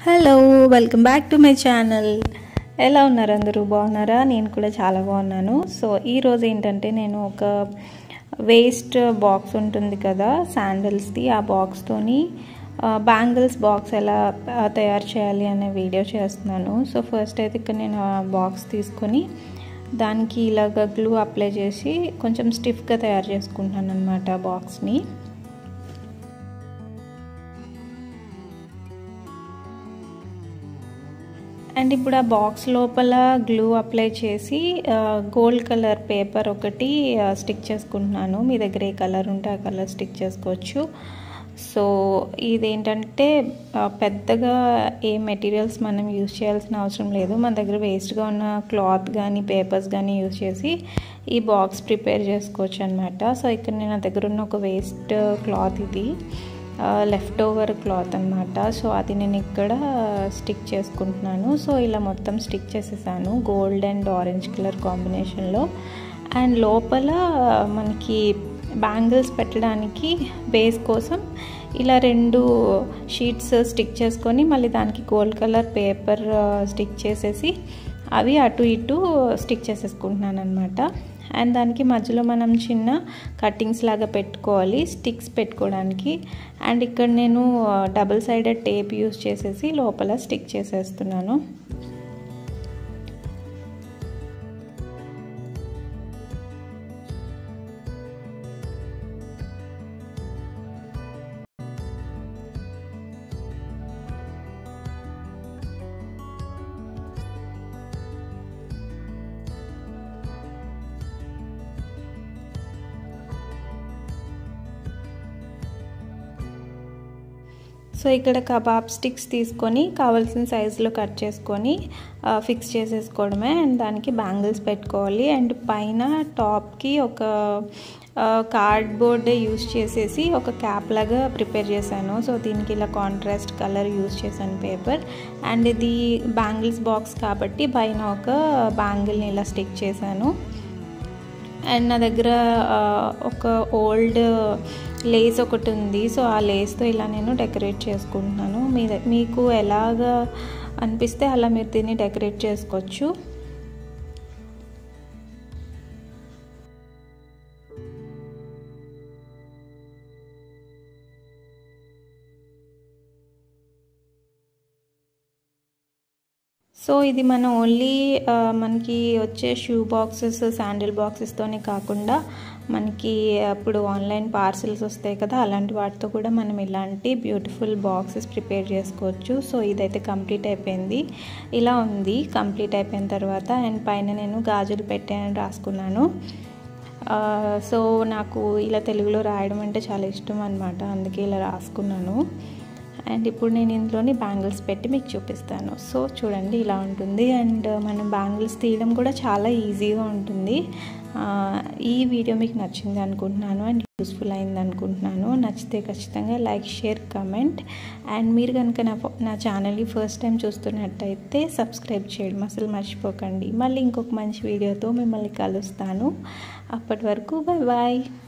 hello welcome back to my channel ఎలా ఉన్నారు అందరూ బాగున్నారా నేను కూడా చాలా బాగున్నాను సో ఈరోజు ఏంటంటే నేను ఒక వేస్ట్ బాక్స్ ఉంటుంది కదా శాండిల్స్ది ఆ బాక్స్తోని బ్యాంగిల్స్ బాక్స్ ఎలా తయారు చేయాలి అనే వీడియో చేస్తున్నాను సో ఫస్ట్ అయితే ఇక్కడ నేను ఆ బాక్స్ తీసుకొని దానికి ఇలాగ గ్లూ అప్లై చేసి కొంచెం స్టిఫ్గా తయారు చేసుకుంటాను అనమాట బాక్స్ని అండ్ ఇప్పుడు ఆ బాక్స్ లోపల గ్లూ అప్లై చేసి గోల్డ్ కలర్ పేపర్ ఒకటి స్టిక్ చేసుకుంటున్నాను మీ దగ్గర ఏ కలర్ ఉంటే ఆ కలర్ స్టిక్ చేసుకోవచ్చు సో ఇదేంటంటే పెద్దగా ఏ మెటీరియల్స్ మనం యూజ్ చేయాల్సిన అవసరం లేదు మన దగ్గర వేస్ట్గా ఉన్న క్లాత్ కానీ పేపర్స్ కానీ యూజ్ చేసి ఈ బాక్స్ ప్రిపేర్ చేసుకోవచ్చు అనమాట సో ఇక్కడ నేను నా దగ్గర ఉన్న ఒక వేస్ట్ క్లాత్ ఇది లెఫ్ట్ ఓవర్ క్లాత్ అనమాట సో అది నేను ఇక్కడ స్టిక్ చేసుకుంటున్నాను సో ఇలా మొత్తం స్టిక్ చేసేసాను గోల్డ్ అండ్ ఆరెంజ్ కలర్ కాంబినేషన్లో అండ్ లోపల మనకి బ్యాంగిల్స్ పెట్టడానికి బేస్ కోసం ఇలా రెండు షీట్స్ స్టిక్ చేసుకొని మళ్ళీ దానికి గోల్డ్ కలర్ పేపర్ స్టిక్ చేసేసి అవి అటు ఇటు స్టిక్ చేసేసుకుంటున్నాను అనమాట అండ్ దానికి మధ్యలో మనం చిన్న కట్టింగ్స్ లాగా పెట్టుకోవాలి స్టిక్స్ పెట్టుకోవడానికి అండ్ ఇక్కడ నేను డబుల్ సైడెడ్ టేప్ యూస్ చేసేసి లోపల స్టిక్ చేసేస్తున్నాను సో ఇక్కడ కబాబ్ స్టిక్స్ తీసుకొని కావాల్సిన సైజులో కట్ చేసుకొని ఫిక్స్ చేసేసుకోవడమే అండ్ దానికి బ్యాంగిల్స్ పెట్టుకోవాలి అండ్ పైన టాప్కి ఒక కార్డ్బోర్డ్ యూస్ చేసేసి ఒక క్యాప్ లాగా ప్రిపేర్ చేశాను సో దీనికి ఇలా కాంట్రాస్ట్ కలర్ యూస్ చేశాను పేపర్ అండ్ ఇది బ్యాంగిల్స్ బాక్స్ కాబట్టి పైన ఒక బ్యాంగిల్ని ఇలా స్టిక్ చేశాను అండ్ నా దగ్గర ఒక ఓల్డ్ లేస్ ఒకటి ఉంది సో ఆ లేస్తో ఇలా నేను డెకరేట్ చేసుకుంటున్నాను మీ మీకు ఎలాగా అనిపిస్తే అలా మీరు దీన్ని డెకరేట్ చేసుకోవచ్చు సో ఇది మనం ఓన్లీ మనకి వచ్చే షూ బాక్సెస్ శాండిల్ బాక్సెస్తోనే కాకుండా మనకి అప్పుడు ఆన్లైన్ పార్సిల్స్ వస్తాయి కదా అలాంటి వాటితో కూడా మనం ఇలాంటి బ్యూటిఫుల్ బాక్సెస్ ప్రిపేర్ చేసుకోవచ్చు సో ఇదైతే కంప్లీట్ అయిపోయింది ఇలా ఉంది కంప్లీట్ అయిపోయిన తర్వాత అండ్ పైన నేను గాజులు పెట్టానని రాసుకున్నాను సో నాకు ఇలా తెలుగులో రాయడం అంటే చాలా ఇష్టం అనమాట అందుకే ఇలా రాసుకున్నాను అండ్ ఇప్పుడు నేను ఇందులోని బ్యాంగిల్స్ పెట్టి మీకు చూపిస్తాను సో చూడండి ఇలా ఉంటుంది అండ్ మనం బ్యాంగిల్స్ తీయడం కూడా చాలా ఈజీగా ఉంటుంది ఈ వీడియో మీకు నచ్చింది అనుకుంటున్నాను అండ్ యూస్ఫుల్ అయింది అనుకుంటున్నాను నచ్చితే ఖచ్చితంగా లైక్ షేర్ కమెంట్ అండ్ మీరు కనుక నా నా ఛానల్ని ఫస్ట్ టైం చూస్తున్నట్టయితే సబ్స్క్రైబ్ చేయడం అసలు మర్చిపోకండి మళ్ళీ ఇంకొక మంచి వీడియోతో మిమ్మల్ని కలుస్తాను అప్పటి వరకు బాయ్ బాయ్